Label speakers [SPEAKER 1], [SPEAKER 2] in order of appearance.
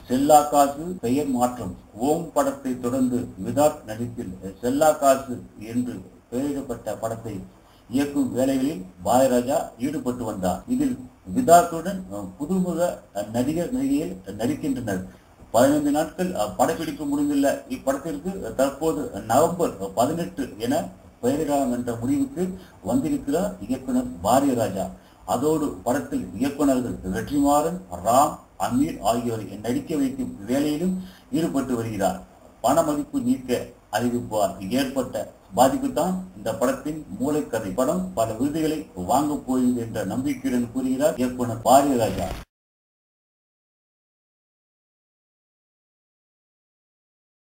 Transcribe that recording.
[SPEAKER 1] செல்லா காசு பெயர் மாற்றம் ஓம் படத்தை தொடர்ந்து விதாத் நடிப்பில் செல்லா காசு என்று பெயரிடப்பட்ட படத்தை இயக்கும் வேலைகளில் பாரதிராஜா ஈடுபட்டு வந்தார் இதில் விதாத்துடன் புதுமுக நடிகர் நடிகைகள் நடிக்கின்றனர் பதினைந்து நாட்கள் படப்பிடிப்பு முடிந்துள்ள இப்படத்திற்கு தற்போது நவம்பர் பதினெட்டு என பெயரிடலாம் என்ற முடிவுக்கு வந்திருக்கிறார் இயக்குனர் பாரதிராஜா அதோடு படத்தில் இயக்குநர்கள் வெற்றிமாறன் ராம் அமீர் ஆகியோரை நடிக்க வைக்கும் வேலையிலும் ஈடுபட்டு வருகிறார் பண மதிப்பு நீக்க அறிவிப்பால் ஏற்பட்ட பாதிப்புதான் இந்த படத்தின் மூளைக்கதை படம் பல விருதுகளை வாங்கப் போகிறது என்ற நம்பிக்கையுடன் கூறுகிறார் இயக்குனர் பாரதிராஜா